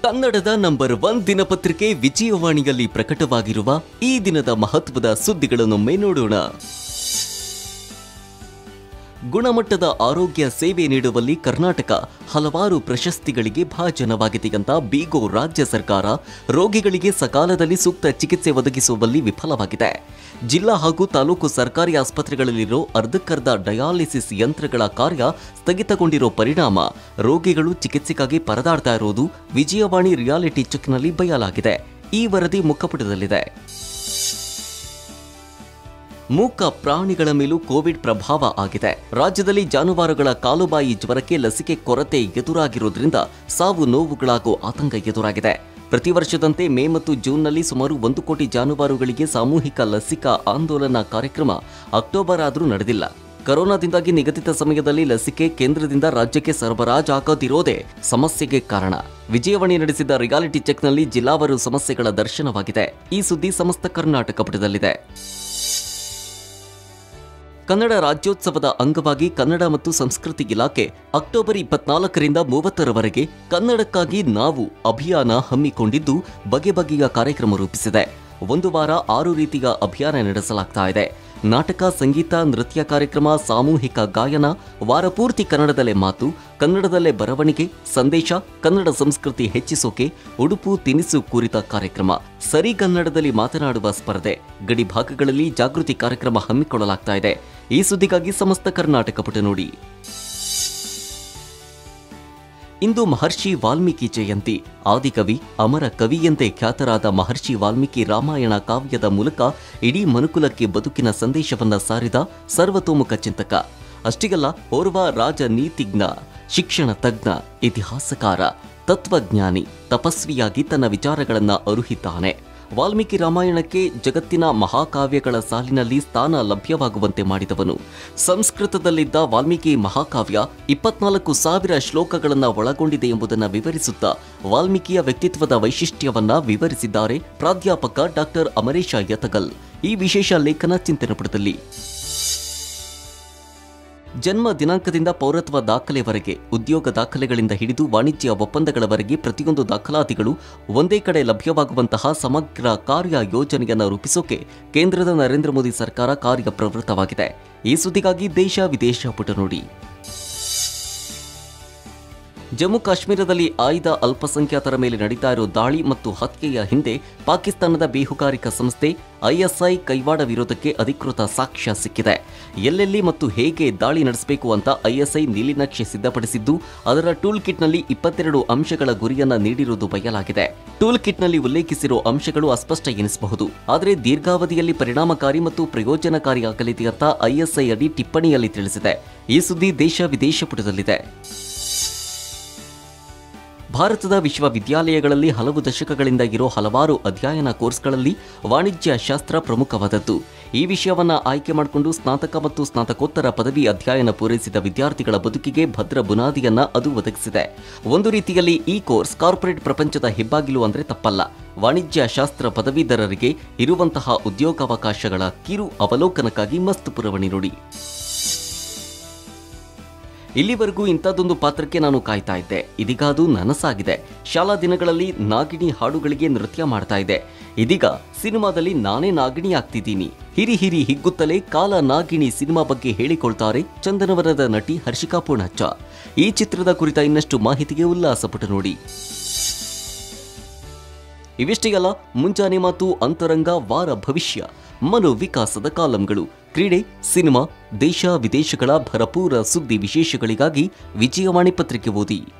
ಕನ್ನಡದ number one ದಿನಪತ್ರಿಕೆ ವಿಜಯವಾಣಿಯಲ್ಲಿ ಪ್ರಕಟವಾಗಿರುವ ಈ ದಿನದ ಮಹತ್ವದ ಸುದ್ದಿಗಳನ್ನೊಮ್ಮೆ ನೋಡೋಣ ಗುಣಮಟ್ಟದ ಆರೋಗ್ಯ ಸೇವೆ ನೀಡುವಲ್ಲಿ ಕರ್ನಾಟಕ ಹಲವಾರು ಪ್ರಶಸ್ತಿಗಳಿಗೆ ಭಾಜನವಾಗಿದೆ ಅಂತ ಬೀಗೋ ರಾಜ್ಯ ಸರ್ಕಾರ ರೋಗಿಗಳಿಗೆ ಸಕಾಲದಲ್ಲಿ ಸೂಕ್ತ ಚಿಕಿತ್ಸೆ ಒದಗಿಸುವಲ್ಲಿ ವಿಫಲವಾಗಿದೆ ಜಿಲ್ಲಾ ಹಾಗೂ ತಾಲೂಕು ಸರ್ಕಾರಿ ಆಸ್ಪತ್ರೆಗಳಲ್ಲಿರೋ ಅರ್ಧಕ್ಕರ್ಧ ಡಯಾಲಿಸಿಸ್ ಯಂತ್ರಗಳ ಕಾರ್ಯ ಸ್ಥಗಿತಗೊಂಡಿರೋ ಪರಿಣಾಮ ರೋಗಿಗಳು ಚಿಕಿತ್ಸೆಗಾಗಿ ಪರದಾಡ್ತಾ ಇರೋದು ವಿಜಯವಾಣಿ ರಿಯಾಲಿಟಿ ಚೆಕ್ನಲ್ಲಿ ಬಯಲಾಗಿದೆ ಈ ವರದಿ ಮುಖಪುಟದಲ್ಲಿದೆ ಮೂಕ ಪ್ರಾಣಿಗಳ ಮೇಲೂ ಕೋವಿಡ್ ಪ್ರಭಾವ ಆಗಿದೆ ರಾಜ್ಯದಲ್ಲಿ ಜಾನುವಾರುಗಳ ಕಾಲುಬಾಯಿ ಜ್ವರಕ್ಕೆ ಲಸಿಕೆ ಕೊರತೆ ಎದುರಾಗಿರೋದ್ರಿಂದ ಸಾವು ನೋವುಗಳಾಗೋ ಆತಂಕ ಎದುರಾಗಿದೆ ಪ್ರತಿ ವರ್ಷದಂತೆ ಮೇ ಮತ್ತು ಜೂನ್ನಲ್ಲಿ ಸುಮಾರು ಒಂದು ಕೋಟಿ ಜಾನುವಾರುಗಳಿಗೆ ಸಾಮೂಹಿಕ ಲಸಿಕಾ ಆಂದೋಲನ ಕಾರ್ಯಕ್ರಮ ಅಕ್ಟೋಬರ್ ಆದರೂ ನಡೆದಿಲ್ಲ ಕರೋನಾದಿಂದಾಗಿ ನಿಗದಿತ ಸಮಯದಲ್ಲಿ ಲಸಿಕೆ ಕೇಂದ್ರದಿಂದ ರಾಜ್ಯಕ್ಕೆ ಸರಬರಾಜಾಗದಿರೋದೇ ಸಮಸ್ಯೆಗೆ ಕಾರಣ ವಿಜಯವಾಣಿ ನಡೆಸಿದ ರಿಯಾಲಿಟಿ ಚೆಕ್ನಲ್ಲಿ ಜಿಲ್ಲಾವಾರು ಸಮಸ್ಯೆಗಳ ದರ್ಶನವಾಗಿದೆ ಈ ಸುದ್ದಿ ಸಮಸ್ತ ಕರ್ನಾಟಕ ಪುಟದಲ್ಲಿದೆ ಕನ್ನಡ ರಾಜ್ಯೋತ್ಸವದ ಅಂಗವಾಗಿ ಕನ್ನಡ ಮತ್ತು ಸಂಸ್ಕೃತಿ ಇಲಾಖೆ ಅಕ್ಟೋಬರ್ ಇಪ್ಪತ್ನಾಲ್ಕರಿಂದ ಮೂವತ್ತರವರೆಗೆ ಕನ್ನಡಕ್ಕಾಗಿ ನಾವು ಅಭಿಯಾನ ಹಮ್ಮಿಕೊಂಡಿದ್ದು ಬಗೆ ಬಗೆಯ ಕಾರ್ಯಕ್ರಮ ರೂಪಿಸಿದೆ ಒಂದು ವಾರ ಆರು ರೀತಿಯ ಅಭಿಯಾನ ನಡೆಸಲಾಗ್ತಾ ಇದೆ ನಾಟಕ ಸಂಗೀತ ನೃತ್ಯ ಕಾರ್ಯಕ್ರಮ ಸಾಮೂಹಿಕ ಗಾಯನ ವಾರಪೂರ್ತಿ ಕನ್ನಡದಲ್ಲೇ ಮಾತು ಕನ್ನಡದಲ್ಲೇ ಬರವಣಿಗೆ ಸಂದೇಶ ಕನ್ನಡ ಸಂಸ್ಕೃತಿ ಹೆಚ್ಚಿಸೋಕೆ ಉಡುಪು ತಿನಿಸು ಕುರಿತ ಕಾರ್ಯಕ್ರಮ ಸರಿ ಕನ್ನಡದಲ್ಲಿ ಮಾತನಾಡುವ ಸ್ಪರ್ಧೆ ಗಡಿ ಭಾಗಗಳಲ್ಲಿ ಜಾಗೃತಿ ಕಾರ್ಯಕ್ರಮ ಹಮ್ಮಿಕೊಳ್ಳಲಾಗ್ತಾ ಇದೆ ಈ ಸುದ್ದಿಗಾಗಿ ಸಮಸ್ತ ಕರ್ನಾಟಕ ಪುಟ ನೋಡಿ ಇಂದು ಮಹರ್ಷಿ ವಾಲ್ಮೀಕಿ ಜಯಂತಿ ಆದಿಕವಿ ಅಮರ ಕವಿಯಂತೆ ಖ್ಯಾತರಾದ ಮಹರ್ಷಿ ವಾಲ್ಮೀಕಿ ರಾಮಾಯಣ ಕಾವ್ಯದ ಮೂಲಕ ಇಡೀ ಮನುಕುಲಕ್ಕೆ ಬದುಕಿನ ಸಂದೇಶವನ್ನ ಸಾರಿದ ಸರ್ವತೋಮುಖ ಚಿಂತಕ ಅಷ್ಟಿಗಲ್ಲ ಓರ್ವ ರಾಜನೀತಿಜ್ಞ ಶಿಕ್ಷಣ ತಜ್ಞ ಇತಿಹಾಸಕಾರ ತತ್ವಜ್ಞಾನಿ ತಪಸ್ವಿಯಾಗಿ ತನ್ನ ವಿಚಾರಗಳನ್ನ ಅರುಹಿದ್ದಾನೆ ವಾಲ್ಮೀಕಿ ರಾಮಾಯಣಕ್ಕೆ ಜಗತ್ತಿನ ಮಹಾಕಾವ್ಯಗಳ ಸಾಲಿನಲ್ಲಿ ಸ್ಥಾನ ಲಭ್ಯವಾಗುವಂತೆ ಮಾಡಿದವನು ಸಂಸ್ಕೃತದಲ್ಲಿದ್ದ ವಾಲ್ಮೀಕಿ ಮಹಾಕಾವ್ಯ ಇಪ್ಪತ್ನಾಲ್ಕು ಸಾವಿರ ಶ್ಲೋಕಗಳನ್ನು ಒಳಗೊಂಡಿದೆ ಎಂಬುದನ್ನು ವಿವರಿಸುತ್ತಾ ವಾಲ್ಮೀಕಿಯ ವ್ಯಕ್ತಿತ್ವದ ವೈಶಿಷ್ಟ್ಯವನ್ನ ವಿವರಿಸಿದ್ದಾರೆ ಪ್ರಾಧ್ಯಾಪಕ ಡಾಕ್ಟರ್ ಅಮರೇಶ ಯತಗಲ್ ಈ ವಿಶೇಷ ಲೇಖನ ಚಿಂತನೆ ಪುಟದಲ್ಲಿ ಜನ್ಮ ದಿನಾಂಕದಿಂದ ಪೌರತ್ವ ದಾಖಲೆವರೆಗೆ ಉದ್ಯೋಗ ದಾಖಲೆಗಳಿಂದ ಹಿಡಿದು ವಾಣಿಜ್ಯ ಒಪ್ಪಂದಗಳವರೆಗೆ ಪ್ರತಿಯೊಂದು ದಾಖಲಾತಿಗಳು ಒಂದೇ ಕಡೆ ಲಭ್ಯವಾಗುವಂತಹ ಸಮಗ್ರ ಕಾರ್ಯ ಯೋಜನೆಯನ್ನು ರೂಪಿಸೋಕೆ ಕೇಂದ್ರದ ನರೇಂದ್ರ ಮೋದಿ ಸರ್ಕಾರ ಕಾರ್ಯಪ್ರವೃತ್ತವಾಗಿದೆ ಈ ಸುದ್ದಿಗಾಗಿ ದೇಶ ವಿದೇಶ ಪುಟ ನೋಡಿ ಜಮ್ಮು ಕಾಶ್ಮೀರದಲ್ಲಿ ಆಯ್ದ ಅಲ್ಪಸಂಖ್ಯಾತರ ಮೇಲೆ ನಡೀತಾ ಇರೋ ದಾಳಿ ಮತ್ತು ಹತ್ಯೆಯ ಹಿಂದೆ ಪಾಕಿಸ್ತಾನದ ಬೇಹುಗಾರಿಕಾ ಸಂಸ್ಥೆ ಐಎಸ್ಐ ಕೈವಾಡ ವಿರೋಧಕ್ಕೆ ಅಧಿಕೃತ ಸಾಕ್ಷ್ಯ ಸಿಕ್ಕಿದೆ ಎಲ್ಲೆಲ್ಲಿ ಮತ್ತು ಹೇಗೆ ದಾಳಿ ನಡೆಸಬೇಕು ಅಂತ ಐಎಸ್ಐ ನೀಲಿನಕ್ಷೆ ಸಿದ್ಧಪಡಿಸಿದ್ದು ಅದರ ಟೂಲ್ ಕಿಟ್ನಲ್ಲಿ ಇಪ್ಪತ್ತೆರಡು ಅಂಶಗಳ ಗುರಿಯನ್ನ ನೀಡಿರುವುದು ಬಯಲಾಗಿದೆ ಟೂಲ್ ಕಿಟ್ನಲ್ಲಿ ಉಲ್ಲೇಖಿಸಿರೋ ಅಂಶಗಳು ಅಸ್ಪಷ್ಟ ಎನಿಸಬಹುದು ಆದರೆ ದೀರ್ಘಾವಧಿಯಲ್ಲಿ ಪರಿಣಾಮಕಾರಿ ಮತ್ತು ಪ್ರಯೋಜನಕಾರಿಯಾಗಲಿದೆ ಅಂತ ಐಎಸ್ಐ ಅಡಿ ಟಿಪ್ಪಣಿಯಲ್ಲಿ ತಿಳಿಸಿದೆ ಈ ಸುದ್ದಿ ದೇಶ ವಿದೇಶ ಪುಟದಲ್ಲಿದೆ ಭಾರತದ ವಿಶ್ವವಿದ್ಯಾಲಯಗಳಲ್ಲಿ ಹಲವು ದಶಕಗಳಿಂದ ಇರೋ ಹಲವಾರು ಅಧ್ಯಯನ ಕೋರ್ಸ್ಗಳಲ್ಲಿ ವಾಣಿಜ್ಯ ಶಾಸ್ತ್ರ ಪ್ರಮುಖವಾದದ್ದು ಈ ವಿಷಯವನ್ನ ಆಯ್ಕೆ ಮಾಡಿಕೊಂಡು ಸ್ನಾತಕ ಮತ್ತು ಸ್ನಾತಕೋತ್ತರ ಪದವಿ ಅಧ್ಯಯನ ಪೂರೈಸಿದ ವಿದ್ಯಾರ್ಥಿಗಳ ಬದುಕಿಗೆ ಭದ್ರ ಬುನಾದಿಯನ್ನ ಅದು ಒದಗಿಸಿದೆ ಒಂದು ರೀತಿಯಲ್ಲಿ ಈ ಕೋರ್ಸ್ ಕಾರ್ಪೊರೇಟ್ ಪ್ರಪಂಚದ ಹೆಬ್ಬಾಗಿಲು ಅಂದ್ರೆ ತಪ್ಪಲ್ಲ ವಾಣಿಜ್ಯ ಶಾಸ್ತ್ರ ಪದವೀಧರರಿಗೆ ಇರುವಂತಹ ಉದ್ಯೋಗಾವಕಾಶಗಳ ಕಿರು ಅವಲೋಕನಕ್ಕಾಗಿ ಮಸ್ತ್ ಪುರವಣಿ ನೋಡಿ ಇಲ್ಲಿವರೆಗೂ ಇಂಥದ್ದೊಂದು ಪಾತ್ರಕ್ಕೆ ನಾನು ಕಾಯ್ತಾ ಇದ್ದೆ ಇದೀಗ ಅದು ನನಸಾಗಿದೆ ಶಾಲಾ ದಿನಗಳಲ್ಲಿ ನಾಗಿಣಿ ಹಾಡುಗಳಿಗೆ ನೃತ್ಯ ಮಾಡ್ತಾ ಇದ್ದೆ ಇದೀಗ ಸಿನಿಮಾದಲ್ಲಿ ನಾನೇ ನಾಗಿಣಿ ಆಗ್ತಿದ್ದೀನಿ ಹಿರಿ ಹಿರಿ ಹಿಗ್ಗುತ್ತಲೇ ಕಾಲ ನಾಗಿಣಿ ಸಿನಿಮಾ ಬಗ್ಗೆ ಹೇಳಿಕೊಳ್ತಾರೆ ಚಂದನವರದ ನಟಿ ಹರ್ಷಿಕಾ ಪೂರ್ಣಚ್ಚ ಈ ಚಿತ್ರದ ಕುರಿತ ಇನ್ನಷ್ಟು ಮಾಹಿತಿಗೆ ಉಲ್ಲಾಸ ಪುಟ ನೋಡಿ ಇವಿಷ್ಟೇ ಅಲ್ಲ ಮುಂಜಾನೆ ಮಾತು ಅಂತರಂಗ ವಾರ ಭವಿಷ್ಯ ಮನೋ ವಿಕಾಸದ ಕಾಲಂಗಳು ಕ್ರೀಡೆ ಸಿನಿಮಾ ದೇಶ ವಿದೇಶಗಳ ಭರಪೂರ ಸುದ್ದಿ ವಿಶೇಷಗಳಿಗಾಗಿ ವಿಜಯವಾಣಿ ಪತ್ರಿಕೆ ಓದಿ